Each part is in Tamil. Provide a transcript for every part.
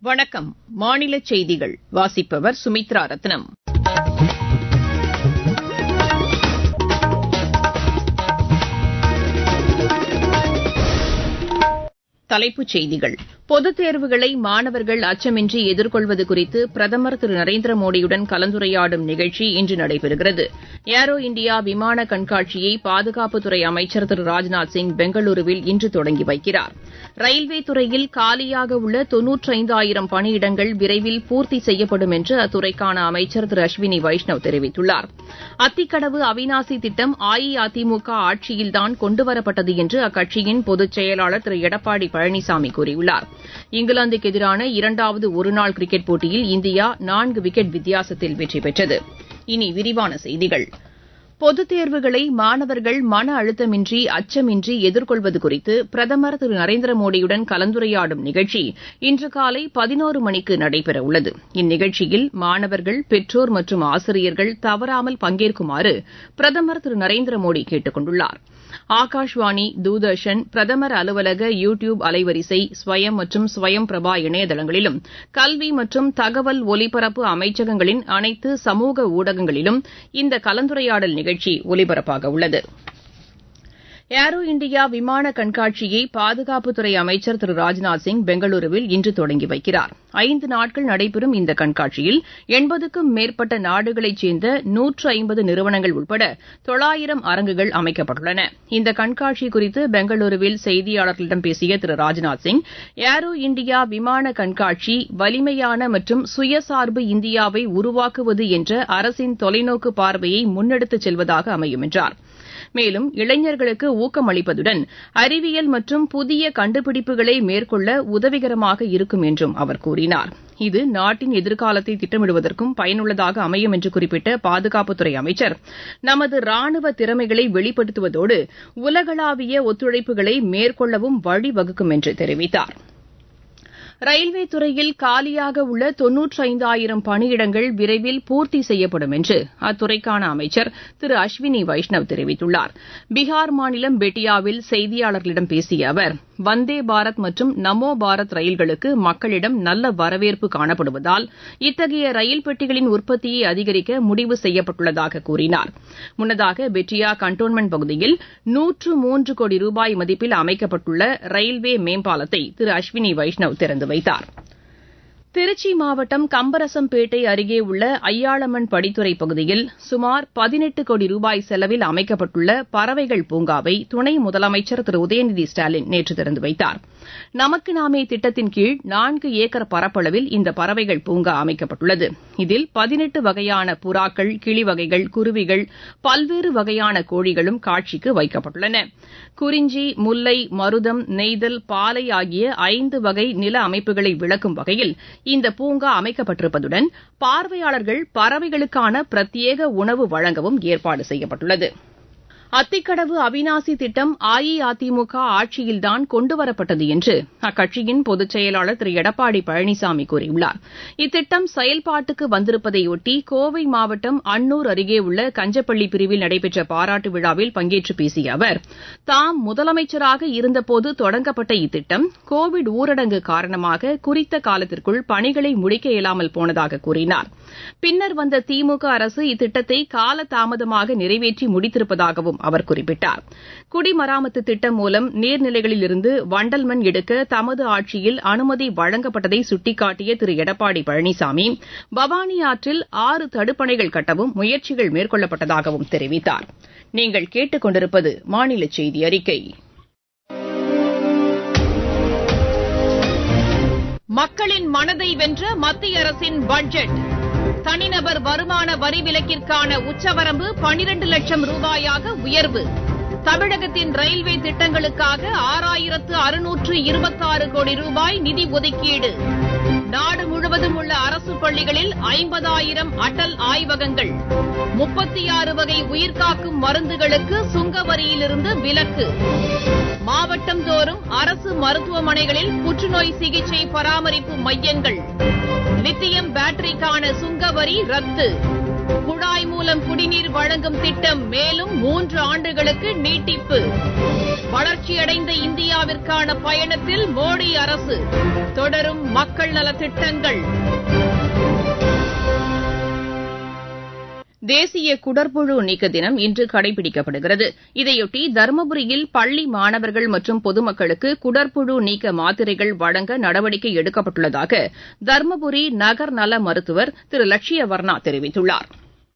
வணக்கம் மாநில செய்திகள் வாசிப்பவர் சுமித்ரா ரத்னம் தலைப்புச் செய்திகள் பொதுத் தேர்வுகளை மாணவர்கள் அச்சமின்றி எதிர்கொள்வது குறித்து பிரதமர் திரு நரேந்திர மோடியுடன் கலந்துரையாடும் நிகழ்ச்சி இன்று நடைபெறுகிறது ஏரோ இண்டியா விமான கண்காட்சியை பாதுகாப்புத்துறை அமைச்சர் திரு ராஜ்நாத் சிங் பெங்களூருவில் இன்று தொடங்கி வைக்கிறார் ரயில்வே துறையில் காலியாக உள்ள தொன்னூற்றைந்தாயிரம் பணியிடங்கள் விரைவில் பூர்த்தி செய்யப்படும் என்று அத்துறைக்கான அமைச்சர் திரு அஸ்வினி வைஷ்ணவ் தெரிவித்துள்ளார் அத்திக்கடவு அவினாசி திட்டம் அஇஅதிமுக ஆட்சியில்தான் கொண்டுவரப்பட்டது என்று அக்கட்சியின் பொதுச் செயலாளர் திரு எடப்பாடி பழனிசாமி கூறியுள்ளார் இங்கிலாந்துக்கு எதிரான இரண்டாவது ஒருநாள் கிரிக்கெட் போட்டியில் இந்தியா நான்கு விக்கெட் வித்தியாசத்தில் வெற்றி பெற்றது இனி விரிவான செய்திகள் பொதுத் தேர்வுகளை மாணவர்கள் மன அழுத்தமின்றி அச்சமின்றி எதிர்கொள்வது குறித்து பிரதமர் திரு நரேந்திர மோடியுடன் கலந்துரையாடும் நிகழ்ச்சி இன்று காலை பதினோரு மணிக்கு நடைபெறவுள்ளது இந்நிகழ்ச்சியில் மாணவர்கள் பெற்றோர் மற்றும் ஆசிரியர்கள் தவறாமல் பங்கேற்குமாறு பிரதமர் திரு நரேந்திர மோடி கேட்டுக் கொண்டுள்ளார் ஆகாஷ்வாணி தூர்தர்ஷன் பிரதமர் அலுவலக யூ டியூப் அலைவரிசை ஸ்வயம் மற்றும் ஸ்வயம் பிரபா இணையதளங்களிலும் கல்வி மற்றும் தகவல் ஒலிபரப்பு அமைச்சகங்களின் அனைத்து சமூக ஊடகங்களிலும் இந்த கலந்துரையாடல் நிகழ்ச்சி ஒலிபரப்பாக உள்ளது ஏரோ இண்டியா விமான கண்காட்சியை பாதுகாப்புத்துறை அமைச்சர் திரு ராஜ்நாத் சிங் பெங்களூருவில் இன்று தொடங்கி வைக்கிறார் ஐந்து நாட்கள் நடைபெறும் இந்த கண்காட்சியில் எண்பதுக்கும் மேற்பட்ட நாடுகளைச் சேர்ந்த நூற்று ஐம்பது நிறுவனங்கள் உட்பட தொள்ளாயிரம் அரங்குகள் அமைக்கப்பட்டுள்ளன இந்த கண்காட்சி குறித்து பெங்களூருவில் செய்தியாளர்களிடம் பேசிய திரு ராஜ்நாத் சிங் ஏரோ இண்டியா விமான கண்காட்சி வலிமையான மற்றும் சுயசார்பு இந்தியாவை உருவாக்குவது என்ற அரசின் தொலைநோக்கு பார்வையை முன்னெடுத்துச் செல்வதாக அமையும் என்றார் மேலும் இளைஞர்களுக்கு ஊக்கமளிப்பதுடன் அறிவியல் மற்றும் புதிய கண்டுபிடிப்புகளை மேற்கொள்ள உதவிகரமாக இருக்கும் என்றும் அவர் கூறினார் இது நாட்டின் எதிர்காலத்தை திட்டமிடுவதற்கும் பயனுள்ளதாக அமையும் என்று குறிப்பிட்ட பாதுகாப்புத்துறை அமைச்சர் நமது ராணுவ திறமைகளை வெளிப்படுத்துவதோடு உலகளாவிய ஒத்துழைப்புகளை மேற்கொள்ளவும் வழிவகுக்கும் என்று தெரிவித்தார் ரயில்வே துறையில் காலியாக உள்ள தொன்னூற்றைந்தாயிரம் பணியிடங்கள் விரைவில் பூர்த்தி செய்யப்படும் என்று அத்துறைக்கான அமைச்சர் திரு அஸ்வினி வைஷ்ணவ் தெரிவித்துள்ளார் பீகார் மாநிலம் பெட்டியாவில் செய்தியாளர்களிடம் பேசிய அவர் வந்தே பாரத் மற்றும் நமோ பாரத் ரயில்களுக்கு மக்களிடம் நல்ல வரவேற்பு காணப்படுவதால் இத்தகைய ரயில் பெட்டிகளின் உற்பத்தியை அதிகரிக்க முடிவு செய்யப்பட்டுள்ளதாக கூறினார் முன்னதாக பெட்டியா கண்டோன்மெண்ட் பகுதியில் நூற்று மூன்று கோடி ரூபாய் மதிப்பில் அமைக்கப்பட்டுள்ள ரயில்வே மேம்பாலத்தை திரு அஸ்வினி வைஷ்ணவ் திறந்து வைத்தார் திருச்சி மாவட்டம் கம்பரசம்பேட்டை அருகே உள்ள ஐயாளம்மன் படித்துறை பகுதியில் சுமார் பதினெட்டு கோடி ரூபாய் செலவில் அமைக்கப்பட்டுள்ள பறவைகள் பூங்காவை துணை முதலமைச்சர் திரு உதயநிதி ஸ்டாலின் நேற்று திறந்து வைத்தார் நமக்கு நாமே திட்டத்தின் கீழ் நான்கு ஏக்கர் பரப்பளவில் இந்த பறவைகள் பூங்கா அமைக்கப்பட்டுள்ளது இதில் பதினெட்டு வகையான புறாக்கள் கிளி வகைகள் குருவிகள் பல்வேறு வகையான கோழிகளும் காட்சிக்கு வைக்கப்பட்டுள்ளன குறிஞ்சி முல்லை மருதம் நெய்தல் பாலை ஆகிய ஐந்து வகை நில அமைப்புகளை விளக்கும் வகையில் இந்த பூங்கா அமைக்கப்பட்டிருப்பதுடன் பார்வையாளர்கள் பறவைகளுக்கான பிரத்யேக உணவு வழங்கவும் ஏற்பாடு செய்யப்பட்டுள்ளது அத்திக்கடவு அவினாசி திட்டம் அஇஅதிமுக ஆட்சியில்தான் கொண்டுவரப்பட்டது என்று அக்கட்சியின் பொதுச் செயலாளர் திரு எடப்பாடி பழனிசாமி கூறியுள்ளார் இத்திட்டம் செயல்பாட்டுக்கு வந்திருப்பதையொட்டி கோவை மாவட்டம் அன்னூர் அருகே உள்ள கஞ்சப்பள்ளி பிரிவில் நடைபெற்ற பாராட்டு விழாவில் பங்கேற்று பேசிய அவர் தாம் முதலமைச்சராக இருந்தபோது தொடங்கப்பட்ட இத்திட்டம் கோவிட் ஊரடங்கு காரணமாக குறித்த காலத்திற்குள் பணிகளை முடிக்க இயலாமல் போனதாக கூறினார் பின்னர் வந்த திமுக அரசு இத்திட்டத்தை காலதாமதமாக நிறைவேற்றி முடித்திருப்பதாகவும் அவர் குறிப்பிட்டார் குடிமராமத்து திட்டம் மூலம் நீர்நிலைகளிலிருந்து வண்டல் மண் எடுக்க தமது ஆட்சியில் அனுமதி வழங்கப்பட்டதை சுட்டிக்காட்டிய திரு எடப்பாடி பழனிசாமி பவானி ஆற்றில் ஆறு தடுப்பணைகள் கட்டவும் முயற்சிகள் மேற்கொள்ளப்பட்டதாகவும் தெரிவித்தார் நீங்கள் கேட்டுக் கொண்டிருப்பது மாநில செய்தி அறிக்கை மக்களின் மனதை வென்ற மத்திய அரசின் பட்ஜெட் தனிநபர் வருமான வரி விலக்கிற்கான உச்சவரம்பு பனிரண்டு லட்சம் ரூபாயாக உயர்வு தமிழகத்தின் ரயில்வே திட்டங்களுக்காக ஆறாயிரத்து அறுநூற்று இருபத்தாறு கோடி ரூபாய் நிதி ஒதுக்கீடு நாடு முழுவதும் உள்ள அரசு பள்ளிகளில் ஐம்பதாயிரம் அடல் ஆய்வகங்கள் முப்பத்தி ஆறு வகை உயிர்காக்கும் மருந்துகளுக்கு சுங்க வரியிலிருந்து விலக்கு மாவட்டம் தோறும் அரசு மருத்துவமனைகளில் புற்றுநோய் சிகிச்சை பராமரிப்பு மையங்கள் லித்தியம் பேட்டரிக்கான சுங்க வரி ரத்து குழாய் மூலம் குடிநீர் வழங்கும் திட்டம் மேலும் மூன்று ஆண்டுகளுக்கு நீட்டிப்பு வளர்ச்சியடைந்த இந்தியாவிற்கான பயணத்தில் மோடி அரசு தொடரும் மக்கள் நலத்திட்டங்கள் தேசிய குடற்புழு நீக்க தினம் இன்று கடைபிடிக்கப்படுகிறது இதையொட்டி தருமபுரியில் பள்ளி மாணவர்கள் மற்றும் பொதுமக்களுக்கு குடற்புழு நீக்க மாத்திரைகள் வழங்க நடவடிக்கை எடுக்கப்பட்டுள்ளதாக தருமபுரி நகர் நல மருத்துவர் திரு லட்சிய வர்ணா தெரிவித்துள்ளார்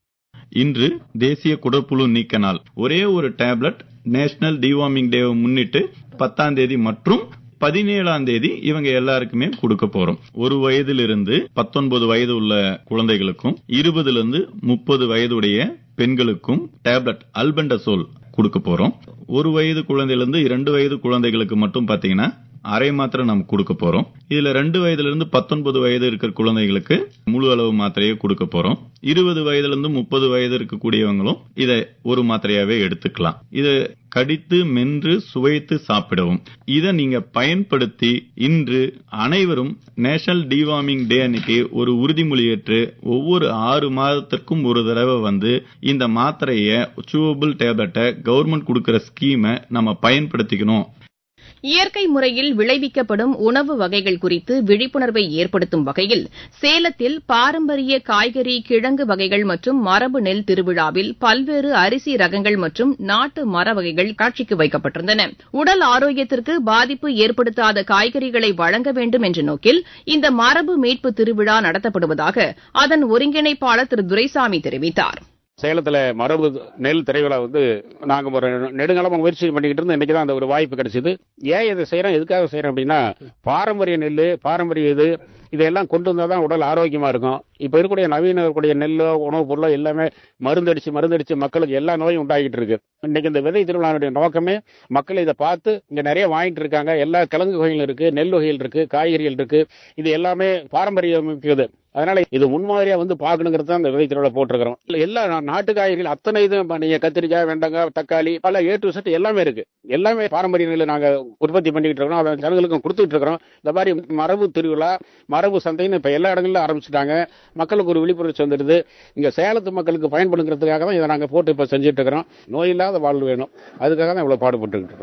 இன்று தேசிய குடற்புழு நீக்க நாள் ஒரே ஒரு டேப்லெட் நேஷனல் டிவார்மிங் டேவை முன்னிட்டு பத்தாம் தேதி மற்றும் பதினேழாம் தேதி இவங்க எல்லாருக்குமே கொடுக்க போறோம் ஒரு வயதிலிருந்து பத்தொன்பது வயது உள்ள குழந்தைகளுக்கும் இருபதுல இருந்து முப்பது வயதுடைய பெண்களுக்கும் டேப்லெட் அல்பெண்டசோல் கொடுக்க போறோம் ஒரு வயது குழந்தையிலிருந்து இரண்டு வயது குழந்தைகளுக்கு மட்டும் பாத்தீங்கன்னா அரை மாத்திரை நம்ம கொடுக்க போறோம் இதுல ரெண்டு வயதுல இருந்து பத்தொன்பது வயது இருக்கிற குழந்தைகளுக்கு முழு அளவு மாத்திரையை கொடுக்க போறோம் இருபது வயதுல இருந்து முப்பது வயது இருக்கக்கூடியவங்களும் இதை ஒரு மாத்திரையாவே எடுத்துக்கலாம் இது கடித்து மென்று சுவைத்து சாப்பிடவும் இதை நீங்க பயன்படுத்தி இன்று அனைவரும் நேஷனல் டிவார்மிங் டே அன்னைக்கு ஒரு உறுதிமொழி ஏற்று ஒவ்வொரு ஆறு மாதத்திற்கும் ஒரு தடவை வந்து இந்த மாத்திரைய சூவபிள் டேப்லெட்டை கவர்மெண்ட் கொடுக்கிற ஸ்கீமை நம்ம பயன்படுத்திக்கணும் இயற்கை முறையில் விளைவிக்கப்படும் உணவு வகைகள் குறித்து விழிப்புணர்வை ஏற்படுத்தும் வகையில் சேலத்தில் பாரம்பரிய காய்கறி கிழங்கு வகைகள் மற்றும் மரபு நெல் திருவிழாவில் பல்வேறு அரிசி ரகங்கள் மற்றும் நாட்டு மர வகைகள் காட்சிக்கு வைக்கப்பட்டிருந்தன உடல் ஆரோக்கியத்திற்கு பாதிப்பு ஏற்படுத்தாத காய்கறிகளை வழங்க வேண்டும் என்ற நோக்கில் இந்த மரபு மீட்பு திருவிழா நடத்தப்படுவதாக அதன் ஒருங்கிணைப்பாளர் திரு துரைசாமி தெரிவித்தார் சேலத்துல மரபு நெல் திரைவிழா வந்து நாங்க ஒரு நெடுங்காலமா முயற்சி பண்ணிக்கிட்டு இருந்தோம் இன்னைக்கு தான் அந்த ஒரு வாய்ப்பு கிடைச்சது ஏன் இதை செய்யறோம் எதுக்காக செய்யறோம் அப்படின்னா பாரம்பரிய நெல் பாரம்பரிய இது இதெல்லாம் கொண்டு வந்தால் தான் உடல் ஆரோக்கியமா இருக்கும் இப்போ இருக்கக்கூடிய நவீன இருக்கக்கூடிய நெல்லோ உணவுப் பொருளோ எல்லாமே மருந்தடிச்சு மருந்தடிச்சு மக்களுக்கு எல்லா நோயும் உண்டாகிட்டு இருக்கு இன்னைக்கு இந்த விதை திருவிழாவுடைய நோக்கமே மக்கள் இதை பார்த்து இங்க நிறைய வாங்கிட்டு இருக்காங்க எல்லா கிழங்கு வகைகள் இருக்கு நெல் வகைகள் இருக்கு காய்கறிகள் இருக்கு இது எல்லாமே பாரம்பரியம் மிக்கது அதனால இது முன்மாதிரியா வந்து பார்க்கணுங்கிறது தான் இந்த விதை திருவிழா போட்டிருக்கிறோம் இல்ல எல்லா நா- நாட்டு காய்கறிகள் அத்தனை இது நீங்க கத்திரிக்காய் வெண்டக்காய் தக்காளி பல ஏ டு செட் எல்லாமே இருக்கு எல்லாமே பாரம்பரிய நெல்லை நாங்க உற்பத்தி பண்ணிக்கிட்டு இருக்கிறோம் அதை ஜனங்களுக்கும் கொடுத்துட்டு இருக்கிறோம் இந்த மாதிரி மரபு திருவிழா மரபு சந்தைன்னு இப்ப எல்லா இடங்களிலும் ஆரம்பிச்சுட்டாங்க மக்களுக்கு ஒரு விழிப்புணர்ச்சி வந்துடுது இங்க சேலத்து மக்களுக்கு பயன்படுங்கிறதுக்காக தான் இதை நாங்க போட்டு இப்ப செஞ்சுட்டு இருக்கிறோம் நோய் இல்லாத வாழ்வு வேணும் அதுக்காக தான் இவ்வளவு பாடுபட்டு இருக்கோம்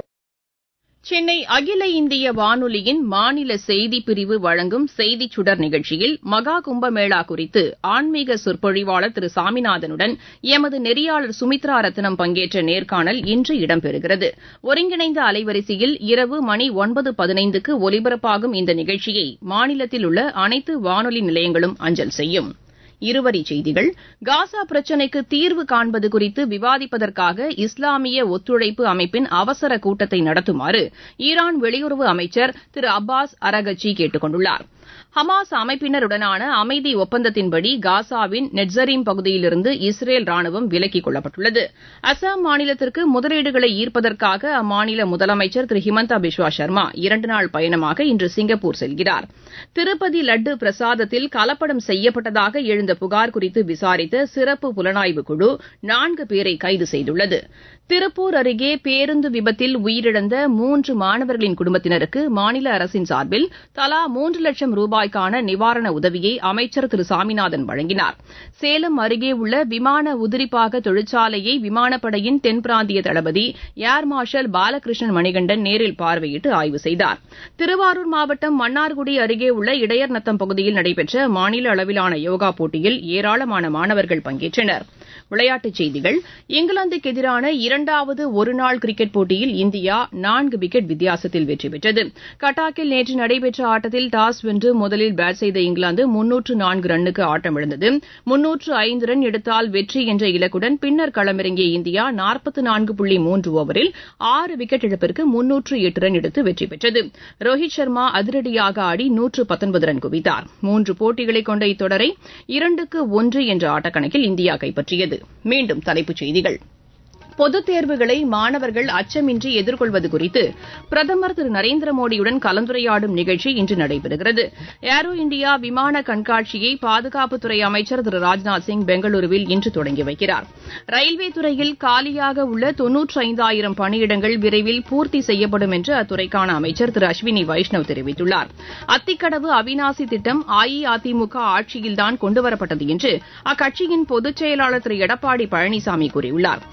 சென்னை அகில இந்திய வானொலியின் மாநில செய்திப் பிரிவு வழங்கும் செய்திச் சுடர் நிகழ்ச்சியில் மகா கும்பமேளா குறித்து ஆன்மீக சொற்பொழிவாளர் திரு சாமிநாதனுடன் எமது நெறியாளர் சுமித்ரா ரத்னம் பங்கேற்ற நேர்காணல் இன்று இடம்பெறுகிறது ஒருங்கிணைந்த அலைவரிசையில் இரவு மணி ஒன்பது பதினைந்துக்கு ஒலிபரப்பாகும் இந்த நிகழ்ச்சியை மாநிலத்தில் உள்ள அனைத்து வானொலி நிலையங்களும் அஞ்சல் செய்யும் இருவரிச் செய்திகள் காசா பிரச்சினைக்கு தீர்வு காண்பது குறித்து விவாதிப்பதற்காக இஸ்லாமிய ஒத்துழைப்பு அமைப்பின் அவசர கூட்டத்தை நடத்துமாறு ஈரான் வெளியுறவு அமைச்சர் திரு அப்பாஸ் அரகச்சி கேட்டுக் கொண்டுள்ளார் ஹமாஸ் அமைப்பினருடனான அமைதி ஒப்பந்தத்தின்படி காசாவின் நெட்சரீம் பகுதியிலிருந்து இஸ்ரேல் ராணுவம் விலக்கிக் கொள்ளப்பட்டுள்ளது அசாம் மாநிலத்திற்கு முதலீடுகளை ஈர்ப்பதற்காக அம்மாநில முதலமைச்சர் திரு ஹிமந்தா பிஸ்வா சர்மா இரண்டு நாள் பயணமாக இன்று சிங்கப்பூர் செல்கிறார் திருப்பதி லட்டு பிரசாதத்தில் கலப்படம் செய்யப்பட்டதாக எழுந்த புகார் குறித்து விசாரித்த சிறப்பு புலனாய்வு குழு நான்கு பேரை கைது செய்துள்ளது திருப்பூர் அருகே பேருந்து விபத்தில் உயிரிழந்த மூன்று மாணவர்களின் குடும்பத்தினருக்கு மாநில அரசின் சார்பில் தலா மூன்று லட்சம் ரூபாய்க்கான நிவாரண உதவியை அமைச்சர் திரு சாமிநாதன் வழங்கினார் சேலம் அருகே உள்ள விமான உதிரிப்பாக தொழிற்சாலையை விமானப்படையின் தென் பிராந்திய தளபதி ஏர் மார்ஷல் பாலகிருஷ்ணன் மணிகண்டன் நேரில் பார்வையிட்டு ஆய்வு செய்தார் திருவாரூர் மாவட்டம் மன்னார்குடி அருகே உள்ள இடையர்நத்தம் பகுதியில் நடைபெற்ற மாநில அளவிலான யோகா போட்டியில் ஏராளமான மாணவர்கள் பங்கேற்றனர் விளையாட்டுச் செய்திகள் இங்கிலாந்துக்கு எதிரான இரண்டாவது ஒருநாள் கிரிக்கெட் போட்டியில் இந்தியா நான்கு விக்கெட் வித்தியாசத்தில் வெற்றி பெற்றது கட்டாக்கில் நேற்று நடைபெற்ற ஆட்டத்தில் டாஸ் வென்று முதலில் பேட் செய்த இங்கிலாந்து முன்னூற்று நான்கு ரன்னுக்கு ஆட்டமிழந்தது முன்னூற்று ஐந்து ரன் எடுத்தால் வெற்றி என்ற இலக்குடன் பின்னர் களமிறங்கிய இந்தியா நாற்பத்து நான்கு புள்ளி மூன்று ஓவரில் ஆறு விக்கெட் இழப்பிற்கு முன்னூற்று எட்டு ரன் எடுத்து வெற்றி பெற்றது ரோஹித் சர்மா அதிரடியாக ஆடி நூற்று பத்தொன்பது ரன் குவித்தார் மூன்று போட்டிகளை கொண்ட இத்தொடரை இரண்டுக்கு ஒன்று என்ற ஆட்டக்கணக்கில் இந்தியா கைப்பற்றியது மீண்டும் தலைப்புச் செய்திகள் பொதுத் தேர்வுகளை மாணவர்கள் அச்சமின்றி எதிர்கொள்வது குறித்து பிரதமர் திரு நரேந்திர மோடியுடன் கலந்துரையாடும் நிகழ்ச்சி இன்று நடைபெறுகிறது ஏரோ இந்தியா விமான கண்காட்சியை பாதுகாப்புத்துறை அமைச்சர் திரு ராஜ்நாத் சிங் பெங்களூருவில் இன்று தொடங்கி வைக்கிறார் ரயில்வே துறையில் காலியாக உள்ள தொன்னூற்றி ஐந்தாயிரம் பணியிடங்கள் விரைவில் பூர்த்தி செய்யப்படும் என்று அத்துறைக்கான அமைச்சர் திரு அஸ்வினி வைஷ்ணவ் தெரிவித்துள்ளார் அத்திக்கடவு அவினாசி திட்டம் அஇஅதிமுக ஆட்சியில்தான் கொண்டுவரப்பட்டது என்று அக்கட்சியின் பொதுச் செயலாளர் திரு எடப்பாடி பழனிசாமி கூறியுள்ளார் இங்கிலாந்து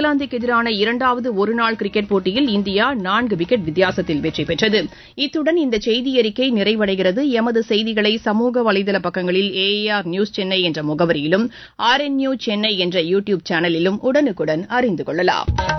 இங்கிலாந்துக்கு எதிரான இரண்டாவது ஒருநாள் கிரிக்கெட் போட்டியில் இந்தியா நான்கு விக்கெட் வித்தியாசத்தில் வெற்றி பெற்றது இத்துடன் இந்த செய்தி அறிக்கை நிறைவடைகிறது எமது செய்திகளை சமூக வலைதள பக்கங்களில் ஏஆர் நியூஸ் சென்னை என்ற முகவரியிலும் ஆர் என் நியூஸ் சென்னை என்ற யூ டியூப் சேனலிலும் உடனுக்குடன் அறிந்து கொள்ளலாம்